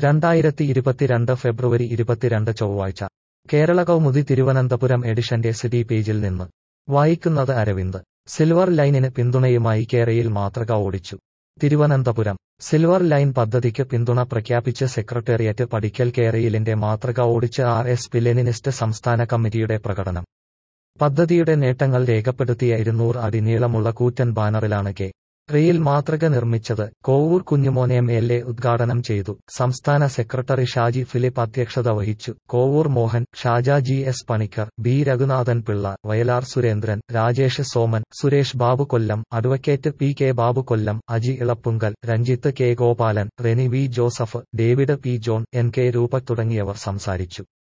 രണ്ടായിരത്തി ഇരുപത്തിരണ്ട് ഫെബ്രുവരി ഇരുപത്തിരണ്ട് ചൊവ്വാഴ്ച കേരള കൗമുദി തിരുവനന്തപുരം എഡിഷന്റെ സിറ്റി പേജിൽ നിന്ന് വായിക്കുന്നത് അരവിന്ദ് സിൽവർ ലൈനിന് പിന്തുണയുമായി കേരയിൽ മാതൃക ഓടിച്ചു തിരുവനന്തപുരം സിൽവർ ലൈൻ പദ്ധതിക്ക് പിന്തുണ പ്രഖ്യാപിച്ച് സെക്രട്ടേറിയറ്റ് പടിക്കൽ കേരയിലിന്റെ മാതൃക ഓടിച്ച് ആർ എസ് പി ലെനിനിസ്റ്റ് സംസ്ഥാന കമ്മിറ്റിയുടെ പ്രകടനം പദ്ധതിയുടെ നേട്ടങ്ങൾ രേഖപ്പെടുത്തിയ ഇരുന്നൂറ് അടി നീളമുള്ള കൂറ്റൻ ബാനറിലാണ് കെ റെയിൽ മാതൃക നിർമ്മിച്ചത് Kovoor Kunjumon M L A ഉദ്ഘാടനം ചെയ്തു സംസ്ഥാന സെക്രട്ടറി ഷാജി ഫിലിപ്പ് അധ്യക്ഷത വഹിച്ചു Kovoor Mohan Shaja G S Panicker B Reghunathan Pillai Vayalar Surendran Rajesh Soman Suresh Babu Kollam advocate P K Babu Kollam Aji Elappunkal Ranjith K Gopalan Reni V Joseph David P John N K Roopa തുടങ്ങിയവർ സംസാരിച്ചു